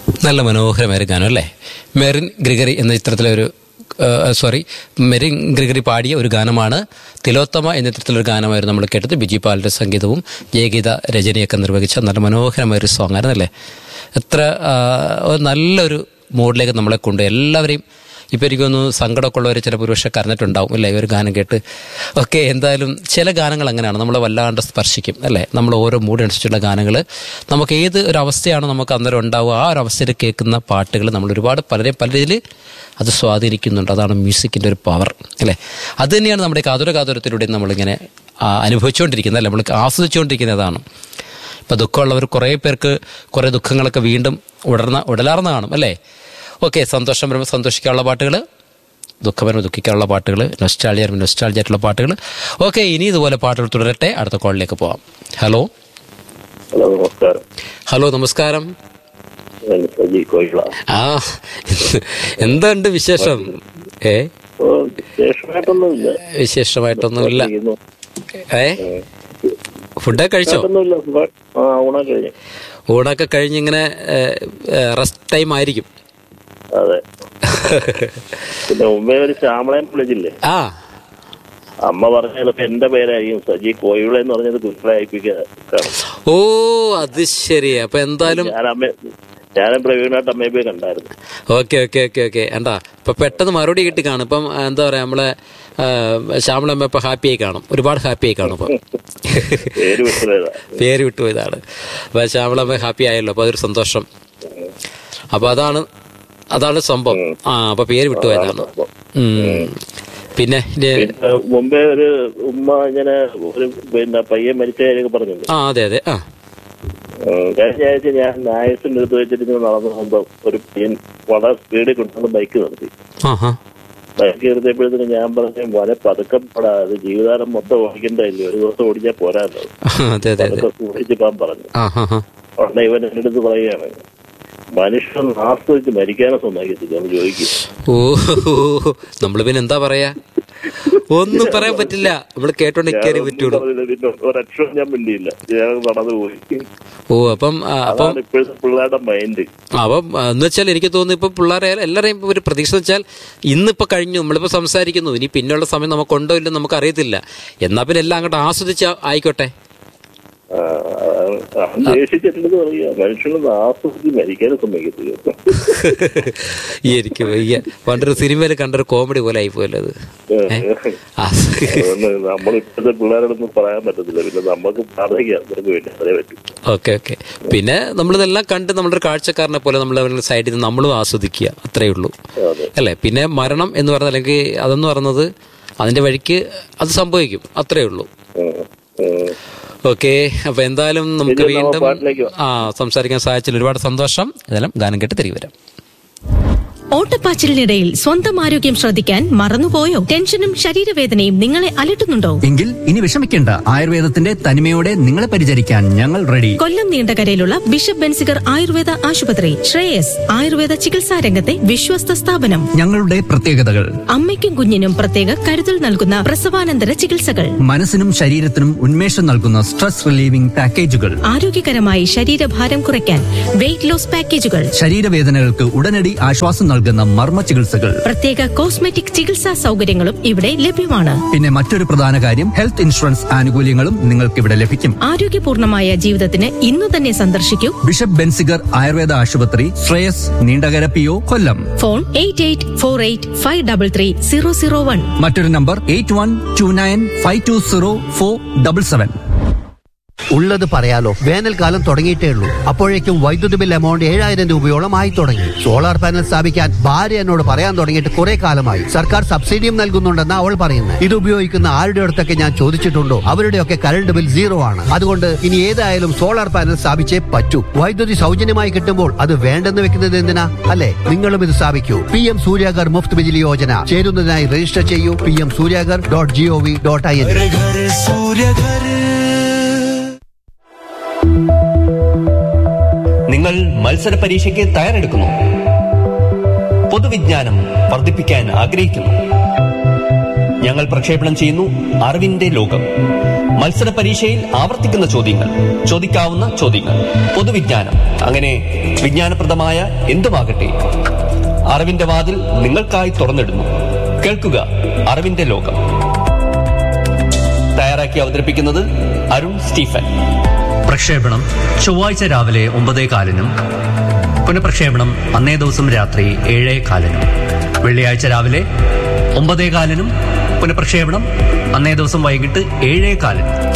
നല്ല മനോഹരമായ ഒരു ഗാനം അല്ലേ മെറിൻ ഗ്രിഗറി എന്ന ചിത്രത്തിലെ ഒരു സോറി മെറിൻ ഗ്രിഗറി പാടിയ ഒരു ഗാനമാണ് തിലോത്തമ എന്ന ചിത്രത്തിലൊരു ഗാനമായിരുന്നു നമ്മൾ കേട്ടത് ബിജി പാലിൻ്റെ സംഗീതവും ജയഗീത രചനയൊക്കെ നിർവഹിച്ച നല്ല മനോഹരമായ ഒരു സോങ് ആയിരുന്നല്ലേ എത്ര ആ, ഒരു നല്ലൊരു മൂഡിലേക്ക് നമ്മളെ കൊണ്ട് എല്ലാവരെയും ഇപ്പം എനിക്കൊന്ന് സങ്കടമൊക്കെ ഉള്ളവർ ചിലപ്പോൾ ഒരുപക്ഷെ കരഞ്ഞിട്ടുണ്ടാവും അല്ലേ ഈ ഒരു ഗാനം കേട്ട് ഓക്കെ എന്തായാലും ചില ഗാനങ്ങൾ അങ്ങനെയാണ് നമ്മളെ വല്ലാണ്ട് സ്പർശിക്കും അല്ലേ നമ്മൾ ഓരോ മൂഡ് അനുസരിച്ചുള്ള ഗാനങ്ങൾ നമുക്ക് ഏത് ഒരു അവസ്ഥയാണോ നമുക്ക് അന്നേരം ഉണ്ടാവുക ആ ഒരു അവസ്ഥയിൽ കേൾക്കുന്ന പാട്ടുകൾ നമ്മൾ ഒരുപാട് പലരെയും പലരിൽ അത് സ്വാധീനിക്കുന്നുണ്ട് അതാണ് മ്യൂസിക്കിൻ്റെ ഒരു പവർ അല്ലേ അത് തന്നെയാണ് നമ്മുടെ കാതുര കാതുരത്തിലൂടെ നമ്മളിങ്ങനെ ആ, അനുഭവിച്ചുകൊണ്ടിരിക്കുന്നത് അല്ലേ നമ്മൾ ആസ്വദിച്ചുകൊണ്ടിരിക്കുന്നത് അതാണ് ഇപ്പോൾ ദുഃഖമുള്ളവർ കുറേ പേർക്ക് കുറേ ദുഃഖങ്ങളൊക്കെ വീണ്ടും ഉടർന്ന ഉടലാർന്ന് കാണും അല്ലേ ഓക്കെ സന്തോഷം വരുമ്പോൾ സന്തോഷിക്കാനുള്ള പാട്ടുകൾ ദുഃഖം വരുമ്പോൾ ദുഃഖിക്കാനുള്ള പാട്ടുകൾ നൊസ്റ്റാൾജി വരുമ്പോൾ നൊസ്റ്റാൾജി ആയിട്ടുള്ള പാട്ടുകൾ ഓക്കെ ഇനി ഇതുപോലെ പാട്ടുകൾ തുടരട്ടെ അടുത്ത കോളിലേക്ക് പോവാം ഹലോ ഹലോ നമസ്കാരം ഹലോ നമസ്കാരം ഞാൻ സജി കോയിള ആ എന്തുണ്ട് വിശേഷം ഏ ഓ വിശേഷമായിട്ടൊന്നുമില്ല വിശേഷമായിട്ടൊന്നുമില്ല ഇരിക്കുന്നു. ഏ ഫുഡൊക്കെ കഴിച്ചോ ഒന്നുമില്ല സുഖം. ആ ഊണൊക്കെ കഴിഞ്ഞു ഊണൊക്കെ കഴിഞ്ഞിങ്ങനെ റെസ്റ്റ് ടൈം ആയിരിക്കും അതെ പിന്നെ മുമ്പേ ഒരു ശ്യാമളയും വിളിച്ചില്ലേ ആ അമ്മ പറഞ്ഞ ചിലപ്പോ എന്റെ പേരായിരിക്കും സജി കോയിള എന്ന് പറഞ്ഞത് കുട്ടികളായിപ്പിക്കാൻ ഓ അത് ശരി അപ്പൊ എന്തായാലും ഞാൻ അമ്മ ഞാനും പ്രവീണായിട്ട് അമ്മയെ പോയി കണ്ടായിരുന്നു ഓക്കെ ഓക്കെ ഓക്കെ ഓക്കെ എന്താ ഇപ്പൊ പെട്ടെന്ന് മറുപടി കിട്ടി കാണും ഇപ്പം ആ, എന്താ പറയാ നമ്മളെ ശ്യാമളമ്മ ഇപ്പൊ ഹാപ്പി ആയി കാണും ഒരുപാട് ഹാപ്പി ആയി കാണും ഇപ്പം പേര് വിട്ടുപോയതാ പേര് വിട്ടുപോയതാണ് അപ്പൊ ശ്യാമളമ്മ ഹാപ്പി ആയല്ലോ അപ്പൊ അതൊരു സന്തോഷം അപ്പൊ അതാണ് അതാണ് സംഭവം ആ അപ്പൊ പേര് വിട്ടുപോയതാണ് ഉം. പിന്നെ ഇത് പിന്നെ മുമ്പേ ഒരു ഉമ്മ ഇങ്ങനെ ഒരു പിന്നെ പയ്യൻ മരിച്ച കാര്യമൊക്കെ പറഞ്ഞിട്ടുണ്ട് ആ അതെ അതെ ആ ഉം, കഴിഞ്ഞ ആഴ്ച ഞാൻ നായസിന്റെ അടുത്ത് വെച്ചിട്ട് ഇങ്ങനെ നടന്നു പോകുമ്പോ ഒരു പയ്യൻ വളരെ സ്പീഡിൽ കൊണ്ടുവന്ന് ബൈക്ക് നിർത്തി ആ ഹാ ബൈക്ക് നിർത്തിയപ്പോഴത്തേക്ക് ഞാൻ പറഞ്ഞു വളരെ പതുക്കം പെടാ അത് ജീവിതകാലം മൊത്തം ഓടിക്കണ്ടല്ലേ ഒരു ദിവസം ഓടിച്ചാൽ പോരാല്ലോ അതെ അതെ അതെ പതുക്കെ ഓടിച്ച് പോകാൻ പറഞ്ഞു ആ ഹാ ഹാ ഉടനെ ഇവൻ എന്റെ അടുത്ത് പറയുകയാണ് മനുഷ്യൻ ആസ്വദിച്ച് മരിക്കാനും സമ്മതിക്കത്തില്ല എന്ന് ചോദിക്കും ഓ നമ്മൾ പിന്നെ എന്താ പറയാ ഒന്നും പറയാൻ പറ്റില്ല നമ്മൾ കേട്ടോണ്ടിരിക്കാനേ പറ്റുള്ളൂ പറഞ്ഞില്ല, പിന്നെ ഒരക്ഷരം ഞാൻ മിണ്ടിയില്ല ഞാൻ നടന്നു പോയി ഓ അപ്പം ആ, അപ്പം അതാണ് ഇപ്പോഴത്തെ പിള്ളേരുടെ മൈൻഡ് അപ്പം ആ, എന്ന് വെച്ചാൽ എനിക്ക് തോന്നുന്നു ഇപ്പൊ പിള്ളേരെ എല്ലാവരെയും ഇപ്പൊ ഒരു പ്രതീക്ഷ എന്ന് വെച്ചാൽ ഇന്നിപ്പോ കഴിഞ്ഞു നമ്മളിപ്പോ സംസാരിക്കുന്നു ഇനി പിന്നെയുള്ള സമയം നമുക്കുണ്ടോ ഇല്ലെന്ന് നമുക്ക് അറിയത്തില്ല എന്നാ പിന്നെ എല്ലാം അങ്ങോട്ട് ആസ്വദിച്ച് ആയിക്കോട്ടെ ദേഷിച്ചിട്ടുണ്ടെന്ന് പറയുക മനുഷ്യനൊന്ന് ആസ്വദിച്ച് മരിക്കാനും സമ്മതിക്കത്തില്ല ഈ എനിക്ക് വയ്യ പണ്ടൊരു സിനിമയിൽ കണ്ടൊരു കോമഡി പോലെ ആയിപ്പോയല്ലോ അത് ഏ? ആ, അതുകൊണ്ട് നമ്മൾ ഇപ്പോഴത്തെ പിള്ളേരോടൊന്നും പറയാൻ പറ്റത്തില്ല പിന്നെ നമുക്ക് പ്രാർത്ഥിക്കാം അവർക്ക് വേണ്ടി അതേ പറ്റും ഓക്കെ ഓക്കെ പിന്നെ നമ്മളിതെല്ലാം കണ്ട് നമ്മളൊരു കാഴ്ചക്കാരനെ പോലെ നമ്മൾ അവരുടെ സൈഡിൽ നിന്ന് നമ്മളും ആസ്വദിക്കുക അത്രയേ ഉള്ളൂ അതെ അല്ലേ പിന്നെ മരണം എന്ന് പറഞ്ഞാൽ അല്ലെങ്കിൽ അതെന്ന് പറയുന്നത് അതിന്റെ വഴിക്ക് അത് സംഭവിക്കും അത്രയേ ഉള്ളൂ ഉം, ഉം. ഓക്കെ അപ്പൊ എന്തായാലും നമുക്ക് ഇനി നമ്മൾ വീണ്ടും പാട്ടിലേക്ക് വാ. ആ സംസാരിക്കാൻ സാധിച്ചതിൽ ഒരുപാട് സന്തോഷം ഏതായാലും ഗാനം കേട്ട് തിരികെ വരാം ഓട്ടപ്പാച്ചിലിനിടയിൽ സ്വന്തം ആരോഗ്യം ശ്രദ്ധിക്കാൻ മറന്നുപോയോ ടെൻഷനും ശരീരവേദനയും നിങ്ങളെ അലട്ടുന്നുണ്ടോ എങ്കിൽ ഇനി വിഷമിക്കേണ്ട ആയുർവേദത്തിന്റെ തനിമയോടെ നിങ്ങളെ പരിചരിക്കാൻ ഞങ്ങൾ റെഡി കൊല്ലം നീണ്ടകരയിലുള്ള ബിഷപ്പ് ബെൻസിഗർ ആയുർവേദ ആശുപത്രി ശ്രേയസ് ആയുർവേദ ചികിത്സാ രംഗത്തെ വിശ്വസ്ത സ്ഥാപനം ഞങ്ങളുടെ പ്രത്യേകതകൾ അമ്മയ്ക്കും കുഞ്ഞിനും പ്രത്യേക കരുതൽ നൽകുന്ന പ്രസവാനന്തര ചികിത്സകൾ മനസ്സിനും ശരീരത്തിനും ഉന്മേഷം നൽകുന്ന സ്ട്രെസ് റിലീവിംഗ് പാക്കേജുകൾ ആരോഗ്യകരമായി ശരീരഭാരം കുറയ്ക്കാൻ വെയിറ്റ് ലോസ് പാക്കേജുകൾ ശരീരവേദനകൾക്ക് ഉടനടി ആശ്വാസം നൽകുന്ന മർമ്മ ചികിത്സകൾ പ്രത്യേക കോസ്മെറ്റിക് ചികിത്സാ സൗകര്യങ്ങളും ഇവിടെ ലഭ്യമാണ് പിന്നെ മറ്റൊരു പ്രധാന കാര്യം ഹെൽത്ത് ഇൻഷുറൻസ് ആനുകൂല്യങ്ങളും നിങ്ങൾക്ക് ഇവിടെ ലഭിക്കും ആരോഗ്യപൂർണമായ ജീവിതത്തിന് ഇന്നു തന്നെ സന്ദർശിക്കൂ ബിഷപ്പ് ബെൻസിഗർ ആയുർവേദ ആശുപത്രി Sreyas Neendakara P O Kollam phone eight eight four eight five double three zero zero one മറ്റൊരു number eight one two nine five two zero four double seven ഉള്ളത് പറയാലോ വേനൽക്കാലം തുടങ്ങിയിട്ടേ ഉള്ളൂ അപ്പോഴേക്കും വൈദ്യുതി ബിൽ എമൗണ്ട് ഏഴായിരം രൂപയോളം ആയി തുടങ്ങി സോളാർ പാനൽ സ്ഥാപിക്കാൻ ഭാര്യ എന്നോട് പറയാൻ തുടങ്ങിയിട്ട് കുറെ കാലമായി സർക്കാർ സബ്സിഡിയും നൽകുന്നുണ്ടെന്ന് അവൾ പറയുന്നത് ഇത് ഉപയോഗിക്കുന്ന ആരുടെ അടുത്തൊക്കെ ഞാൻ ചോദിച്ചിട്ടുണ്ടോ അവരുടെയൊക്കെ കറണ്ട് ബിൽ സീറോ ആണ് അതുകൊണ്ട് ഇനി ഏതായാലും സോളാർ പാനൽ സ്ഥാപിച്ചേ പറ്റൂ വൈദ്യുതി സൗജന്യമായി കിട്ടുമ്പോൾ അത് വേണ്ടെന്ന് വെക്കുന്നത് എന്തിനാ അല്ലെ നിങ്ങളും ഇത് സ്ഥാപിക്കൂ പി എം സൂര്യാഗർ മുഫ്ത് ബിജിലി യോജന ചേരുന്നതിനായി രജിസ്റ്റർ ചെയ്യൂ P M Surya Ghar dot G O V dot I N നിങ്ങൾ മത്സര പരീക്ഷയ്ക്ക് തയ്യാറെടുക്കുന്നു പൊതുവിജ്ഞാനം വർദ്ധിപ്പിക്കാൻ ആഗ്രഹിക്കുന്നു ഞങ്ങൾ പ്രക്ഷേപണം ചെയ്യുന്നു അറിവിന്റെ ലോകം മത്സര പരീക്ഷയിൽ ആവർത്തിക്കുന്ന ചോദ്യങ്ങൾ ചോദിക്കാവുന്ന ചോദ്യങ്ങൾ പൊതുവിജ്ഞാനം അങ്ങനെ വിജ്ഞാനപ്രദമായ എന്തുമാകട്ടെ അറിവിന്റെ വാതിൽ നിങ്ങൾക്കായി തുറന്നിടുന്നു കേൾക്കുക അറിവിന്റെ ലോകം തയ്യാറാക്കി അവതരിപ്പിക്കുന്നത് അരുൺ സ്റ്റീഫൻ പ്രക്ഷേപണം ചൊവ്വാഴ്ച രാവിലെ ഒമ്പതേ കാലിനും പുനഃപ്രക്ഷേപണം അന്നേ ദിവസം രാത്രി ഏഴേ കാലിനും വെള്ളിയാഴ്ച രാവിലെ ഒമ്പതേ കാലിനും പുനഃപ്രക്ഷേപണം അന്നേ ദിവസം വൈകിട്ട് ഏഴേ കാലിനും